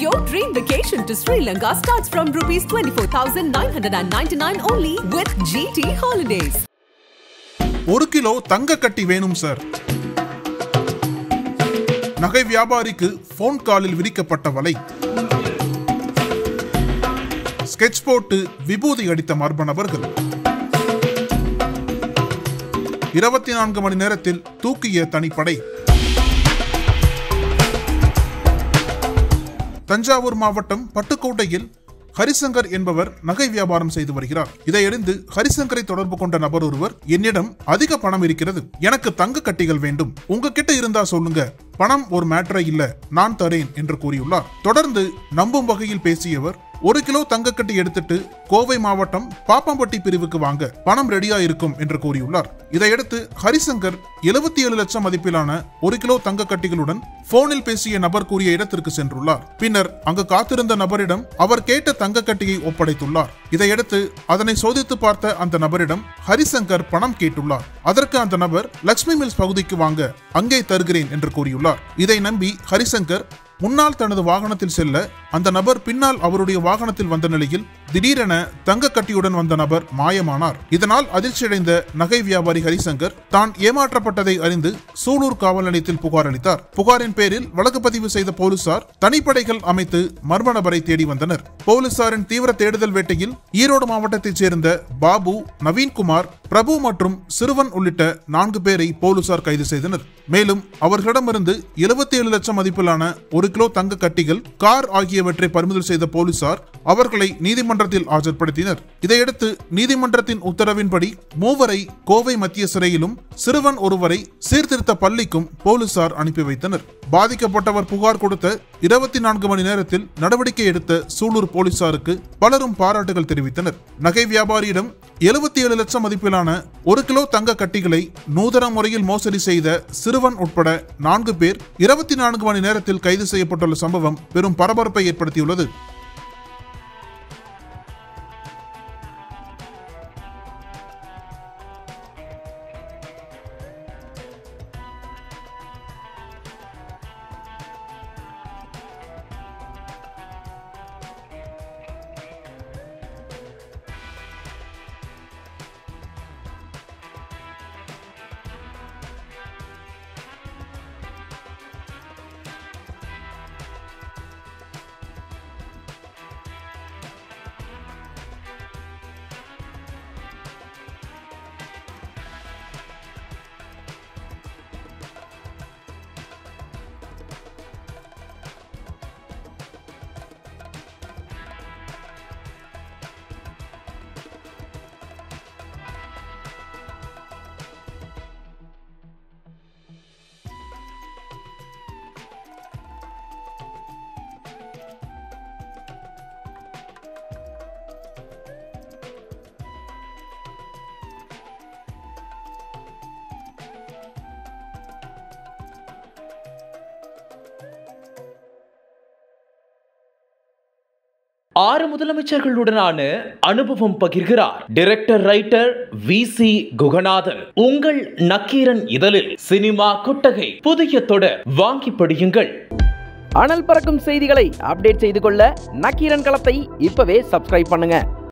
Your dream vacation to Sri Lanka starts from rupees 24,999 only with GT Holidays. ஒரு kilo தங்க கட்டி வேணும் sir நகை வியாபாரிக்கு போன் காலில் விரிக்கப்பட்ட வலை ஸ்கெட்ச் போட்டு விபூதி அடித்த மர்ம நபர்கள் இருபத்தி நான்கு மணி நேரத்தில் தூக்கிய தனிப்படை தஞ்சாவூர் மாவட்டம் பட்டுக்கோட்டையில் ஹரிசங்கர் என்பவர் நகை வியாபாரம் செய்து வருகிறார் இதையறிந்து ஹரிசங்கரை தொடர்பு கொண்ட நபர் ஒருவர் என்னிடம் அதிக பணம் இருக்கிறது எனக்கு தங்க கட்டிகள் வேண்டும் உங்ககிட்ட இருந்தா சொல்லுங்க பணம் ஒரு மேட்டரே இல்ல நான் தரேன் என்று கூறியுள்ளார் தொடர்ந்து நம்பும் வகையில் பேசியவர் ஒரு கிலோ தங்கக்கட்டி எடுத்துட்டு கோவை மாவட்டம் பாப்பம்பட்டி பிரிவுக்கு வாங்க பணம் ரெடியா இருக்கும் என்று கூறியுள்ளார் இதையடுத்து ஹரிசங்கர் எழுபத்தி ஏழு லட்சம் மதிப்பிலான ஒரு கிலோ தங்க கட்டிகளுடன் போனில் பேசிய நபர் கூறிய இடத்திற்கு சென்றுள்ளார் பின்னர் அங்கு காத்திருந்த நபரிடம் அவர் கேட்ட தங்க கட்டியை ஒப்படைத்துள்ளார் இதையடுத்து அதனை சோதித்து பார்த்த அந்த நபரிடம் ஹரிசங்கர் பணம் கேட்டுள்ளார் அதற்கு அந்த நபர் லக்ஷ்மி மில்ஸ் பகுதிக்கு வாங்க அங்கே தருகிறேன் என்று கூறியுள்ளார் இதை நம்பி ஹரிசங்கர் முன்னால் தனது வாகனத்தில் செல்ல அந்த நபர் பின்னால் அவருடைய வாகனத்தில் வந்த நிலையில் திடீரென தங்க கட்டியுடன் வந்த நபர் மாயமானார் இதனால் அதிர்ச்சியடைந்த நகை வியாபாரி ஹரிசங்கர் தான் ஏமாற்றப்பட்டதை அறிந்து சூலூர் காவல் நிலையத்தில் புகார் அளித்தார் புகாரின் பேரில் வழக்கு பதிவு செய்த போலீசார் தனிப்படைகள் அமைத்து மர்ம நபரை தேடி வந்தனர் போலீசாரின் தீவிர தேடுதல் வேட்டையில் ஈரோடு மாவட்டத்தைச் சேர்ந்த பாபு நவீன்குமார் பிரபு மற்றும் சிறுவன் உள்ளிட்ட நான்கு பேரை போலீசார் கைது செய்தனர் மேலும் அவர்களிடமிருந்து எழுபத்தி ஏழு லட்சம் மதிப்பிலான ஒரு கிலோ தங்க கட்டிகள் கார் ஆகியவற்றை பறிமுதல் செய்த போலீசார் அவர்களை நீதிமன்றத்தில் ஆஜர்படுத்தினர் இதையடுத்து நீதிமன்றத்தின் உத்தரவின்படி மூவரை கோவை மத்திய சிறையிலும் சிறுவன் ஒருவரை சீர்திருத்த பள்ளிக்கும் போலீசார் அனுப்பி வைத்தனர் பாதிக்கப்பட்டவர் புகார் கொடுத்த இருபத்தி நான்கு மணி நேரத்தில் நடவடிக்கை எடுத்த சூலூர் போலீசாருக்கு பலரும் பாராட்டுகள் தெரிவித்தனர் நகை வியாபாரியிடம் எழுபத்தி ஏழு லட்சம் மதிப்பிலான ஒரு கிலோ தங்க கட்டிகளை நூதன முறையில் மோசடி செய்த சிறுவன் உட்பட நான்கு பேர் இருபத்தி நான்கு மணி நேரத்தில் கைது செய்யப்பட்டுள்ள சம்பவம் பெரும் பரபரப்பை ஏற்படுத்தியுள்ளது ஆறு முதலமைச்சர்களுடனான அனுபவம் பகிர்கிறார் director writer V C Guganathan உங்கள் நக்கீரன் இதழில் சினிமா கொட்டகை புதிய தொடர் வாங்கி படியுங்கள் அனல் பறக்கும் செய்திகளை அப்டேட் செய்து கொள்ள நக்கீரன் களத்தை இப்பவே சப்ஸ்கிரைப் பண்ணுங்க